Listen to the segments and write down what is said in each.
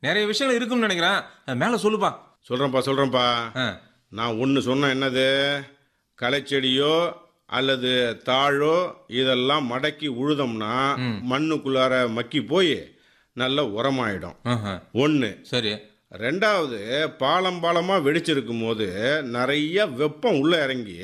நிறைய விஷயங்கள் இருக்குன்னு நினைக்கிறேன் அஹ், மேல சொல்லுப்பா சொல்றேன்ப்பா சொல்றேன்ப்பா ஆ, நான் ஒன்று சொன்னேன் என்னது களைச்செடியோ அல்லது தாழோ இதெல்லாம் மடக்கி உழுதோம்னா மண்ணுக்குள்ளார மக்கி போய் நல்ல உரமாயிடும் ஆஹா. ஒன்று சரி ரெண்டாவது பாலம் பாலமா வெடிச்சிருக்கும் போது நிறைய வெப்பம் உள்ள இறங்கி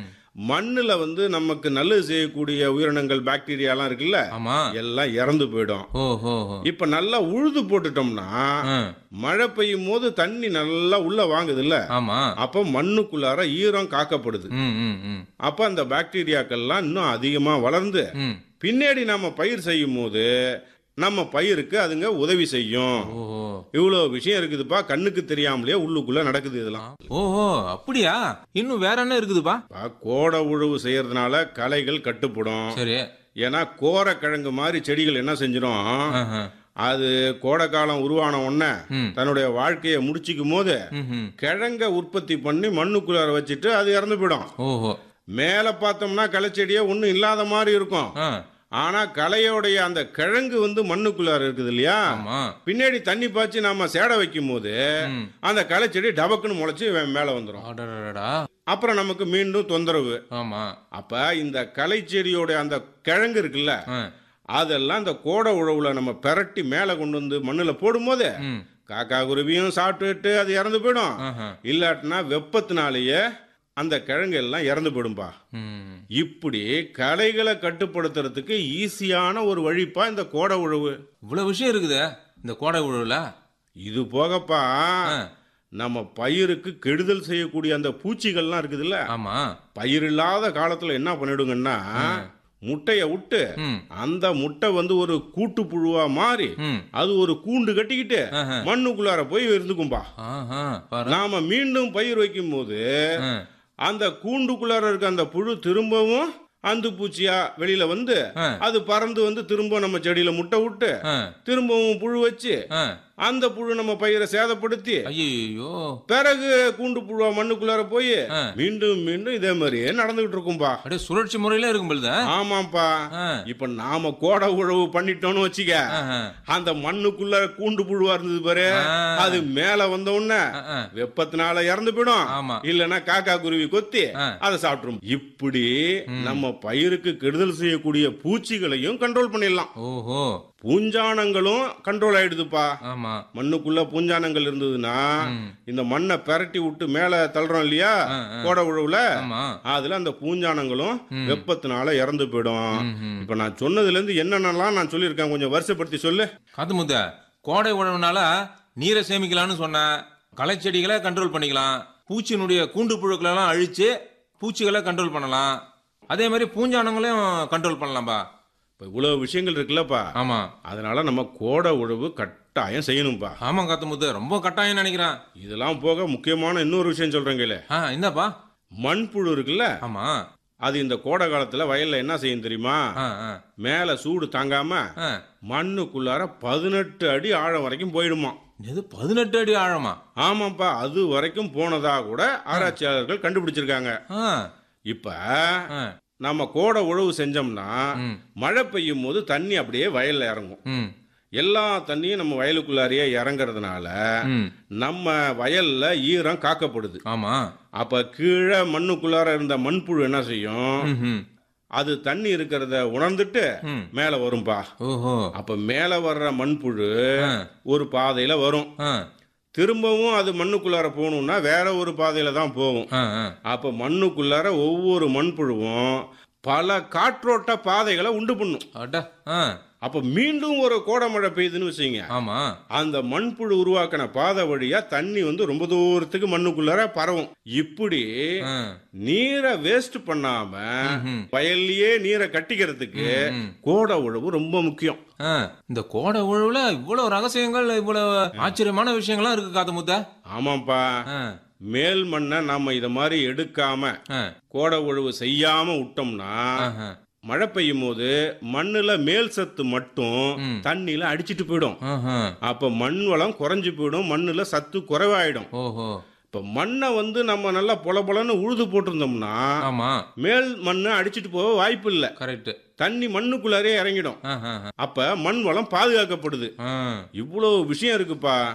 மண்ணுல வந்து நமக்கு நல்லது செய்யக்கூடிய உயிரினங்கள் பாக்டீரியாலாம் இருக்குல்ல ஆமா எல்லாம் இறந்து போயிடும் ஓஹோ இப்ப நல்லா உழுது போட்டுட்டோம்னா ஆ, மழை பெய்யும் போது தண்ணி நல்லா உள்ள வாங்குதுல்ல ஆமா அப்ப மண்ணுக்குள்ளார ஈரம் காக்கப்படுது ம் ம் ம் அப்ப அந்த பாக்டீரியாக்கள்லாம் இன்னும் அதிகமா வளர்ந்து ம் பின்னாடி நம்ம பயிர் செய்யும் போது நம்ம பயிருக்கு அதுங்க உதவி செய்யும் ஓஹோ இவ்வளவு விஷயம் இருக்குதுப்பா கண்ணுக்கு தெரியாமலே உள்ளுக்குள்ள நடக்குது இதெல்லாம் ஓஹோ அப்படியா இன்னும் வேற என்ன இருக்குதுப்பா பா, கோடை உழவு செய்யறதுனால களைகள் கட்டுப்படும் சரி ஏன்னா கோரக்கிழங்கு மாதிரி செடிகள் என்ன செஞ்சிடும் ஆஹா. அது கோடை காலம் உருவான உடனே ம். தன்னுடைய வாழ்க்கையை முடிச்சுக்கும் போது ம், ம். கிழங்க உற்பத்தி பண்ணி மண்ணுக்குள்ளார வச்சுட்டு அது இறந்து போயிடும் ஓஹோ மேலே பார்த்தோம்னா களைச்செடியே ஒன்றும் இல்லாத மாதிரி இருக்கும் ஆ ஆனா களையோடைய அந்த கிழங்கு வந்து மண்ணுக்குள்ளார இருக்குது இல்லையா ஆமா பின்னாடி தண்ணி பாய்ச்சி நாம சேடை வைக்கும் போது ம். அந்த களைச்செடி டபக்குன்னு முளைச்சி வே- மேல வந்துடும் அடடடடா. அப்புறம் நமக்கு மீண்டும் தொந்தரவு ஆமா அப்ப இந்த களைச்செடியோட அந்த கிழங்கு இருக்குல்ல ஆ. அதெல்லாம் இந்த கோடை உழவுல நம்ம பெரட்டி மேல கொண்டு வந்து மண்ணுல போடும்போது ம். காக்கா குருவியும் சாப்பிட்டுட்டு அது இறந்து போயிடும் ஆஹா. இல்லாட்டினா வெப்பத்தினாலேயே அந்த கிழங்கு எல்லாம் இறந்து போயிடும்பா ம். இப்படி களைகளை கட்டுப்படுத்துறதுக்கு ஈஸியான ஒரு வழிப்பா இந்த கோடை உழவு இவ்வளவு விஷயம் இருக்குதே இந்த கோடை உழவுல இது போகப்பா ஆ. நம்ம பயிருக்கு கெடுதல் செய்யக்கூடிய அந்த பூச்சிகள்லாம் இருக்குதுல்ல ஆமா பயிர் இல்லாத காலத்துல என்ன பண்ணிடுங்கன்னா முட்டைய விட்டு ம். அந்த முட்டை வந்து ஒரு கூட்டு புழுவா மாறி ம். அது ஒரு கூண்டு கட்டிக்கிட்டு ஆஹா. மண்ணுக்குள்ளார போய் இருந்துக்கும்பா ஆஹா பாரு நாம மீண்டும் பயிர் வைக்கும் போது ஆ. அந்த கூண்டுக்குள்ளார இருக்க அந்த புழு திரும்பவும் அந்து பூச்சியா வெளியில வந்து ஆ. அது பறந்து வந்து திரும்ப நம்ம செடியில முட்டை விட்டு ஆ. திரும்பவும் புழு வச்சு ஆ. அந்த புழு நம்ம பயிரை சேதப்படுத்தி ஐயையோ பிறகு கூண்டு புழுவா மண்ணுக்குள்ளார போய் ஆ. மீண்டும் மீண்டும் இதே மாதிரியே நடந்துகிட்டு இருக்கும்பா அப்படியே சுழற்சி முறையில இருக்கும் பொழுது ஆமாப்பா ஆ. இப்ப நாம கோடை உழவு பண்ணிட்டோம்னு வச்சுக்க ஆஹா. அந்த மண்ணுக்குள்ள கூண்டு புழுவா இருந்தது பாரு ஆ. அது மேல வந்த உடனே ஆ, ஆ. வெப்பத்தினால இறந்து போயிடும் ஆமா. இல்லனா காக்கா குருவி கொத்தி ஆ. அதை சாப்பிட்டுரும் இப்படி நம்ம பயிருக்கு கெடுதல் செய்யக்கூடிய பூச்சிகளையும் கண்ட்ரோல் பண்ணிடலாம் ஓஹோ பூஞ்சானங்களும் கண்ட்ரோல் ஆயிடுதுப்பா ஆமா மண்ணுக்குள்ள பூஞ்சானங்கள் இருந்ததுன்னா ம். இந்த மண்ணை பெரட்டி விட்டு மேல தள்ளுறோம் இல்லையா ஆ, ஆ. கோடை உழவுல ஆமா அதுல அந்த பூஞ்சானங்களும் வெப்பத்தினால இறந்து போயிடும் ம்ஹும். இப்ப நான் சொன்னதுல இருந்து என்னென்னலாம் நான் சொல்லியிருக்கேன் கொஞ்சம் வருஷப்படுத்தி சொல்லு காத்து முத்த கோடை உழவுனால நீரை சேமிக்கலாம்னு சொன்னேன் களைச்செடிகளை கண்ட்ரோல் பண்ணிக்கலாம் பூச்சியினுடைய கூண்டு புழுக்களெல்லாம் அழிச்சு பூச்சிகளை கண்ட்ரோல் பண்ணலாம் அதே மாதிரி பூஞ்சானங்களையும் கண்ட்ரோல் பண்ணலாம்பா இப்ப இவ்வளவு விஷயங்கள் இருக்குல்லப்பா ஆமா அதனால நம்ம கோடை உழவு கட்டாயம் செய்யணும்பா ஆமா காத்து முத்து ரொம்ப கட்டாயம் நினைக்கிறேன் இதெல்லாம் போக முக்கியமான இன்னொரு விஷயம் சொல்றேங்கல்ல ஆ என்னப்பா மண்புழு இருக்குல்ல ஆமா அது இந்த கோடை காலத்துல வயல்ல என்ன செய்யும் தெரியுமா ஆ ஆ மேல சூடு தாங்காம ஆ மண்ணுக்குள்ளார பதினெட்டு அடி ஆழம் வரைக்கும் போயிடுமா இது பதினெட்டு அடி ஆழமா ஆமாப்பா அது வரைக்கும் போனதா கூட ஆராய்ச்சியாளர்கள் கண்டுபிடிச்சிருக்காங்க ஆ இப்ப ஆ நம்ம கோடை உழவு செஞ்சோம்னா ம். மழை பெய்யும் போது தண்ணி அப்படியே வயல்ல இறங்கும் ம் எல்லா தண்ணியும் நம்ம வயலுக்குள்ளாரையே இறங்குறதுனால ம் நம்ம வயல்ல ஈரம் காக்கப்படுது ஆமா அப்ப கீழே மண்ணுக்குள்ளார இருந்த மண்புழு என்ன செய்யும் ம்ஹும். அது தண்ணி இருக்கிறத உணர்ந்துட்டு ம். மேல வரும்பா ஓஹோ அப்ப மேல வர்ற மண்புழு ஆ ஒரு பாதையில வரும் ஆ திரும்பவும் அது மண்ணுக்குள்ளார போகணும்னா வேற ஒரு பாதையில தான் போகும் ஆ ஆ அப்ப மண்ணுக்குள்ளார ஒவ்வொரு மண்புழுவும் பல காற்றோட்ட பாதைகளை உண்டு பண்ணும் அட ஆ அப்ப மீண்டும் ஒரு கோடை மழை பெய்யுதுன்னு வச்சுங்க ஆமா அந்த மண்புழு உருவாக்கின பாதை வழியா தண்ணி வந்து ரொம்ப தூரத்துக்கு மண்ணுக்குள்ளார பரவும் இப்படி ஆ நீரை வேஸ்ட் பண்ணாம ம்ஹும். வயல்லயே நீரை கட்டிக்கிறதுக்கு ம். கோடை உழவு ரொம்ப முக்கியம் ஆ, இந்த கோடை உழவுல இவ்வளவு ரகசியங்கள் இவ்வளவு ஆச்சரியமான விஷயங்கள்லாம் இருக்கு காத்து முத்த ஆமாப்பா ஆ, மேல் மண்ணை நாம இத மாதிரி எடுக்காம ஆ, கோடை உழவு செய்யாம விட்டோம்னா ஆஹா. மழை பெய்யும் போது மண்ணுல மேல் சத்து மட்டும் ம். தண்ணியில அடிச்சிட்டு போயிடும் ஆஹா. அப்ப மண் வளம் குறைஞ்சு போயிடும் மண்ணுல சத்து குறைவாயிடும் ஓஹோ இப்ப மண்ணை வந்து நம்ம நல்லா பொல பொலன்னு உழுது போட்டிருந்தோம்னா ஆமா மேல் மண்ணை அடிச்சிட்டு போக வாய்ப்பு இல்லை கரெக்ட் தண்ணி மண்ணுக்குள்ளாரே இறங்கிடும் ஆஹா. அப்ப மண் வளம் பாதுகாக்கப்படுது ஆ இவ்வளவு விஷயம் இருக்குப்பா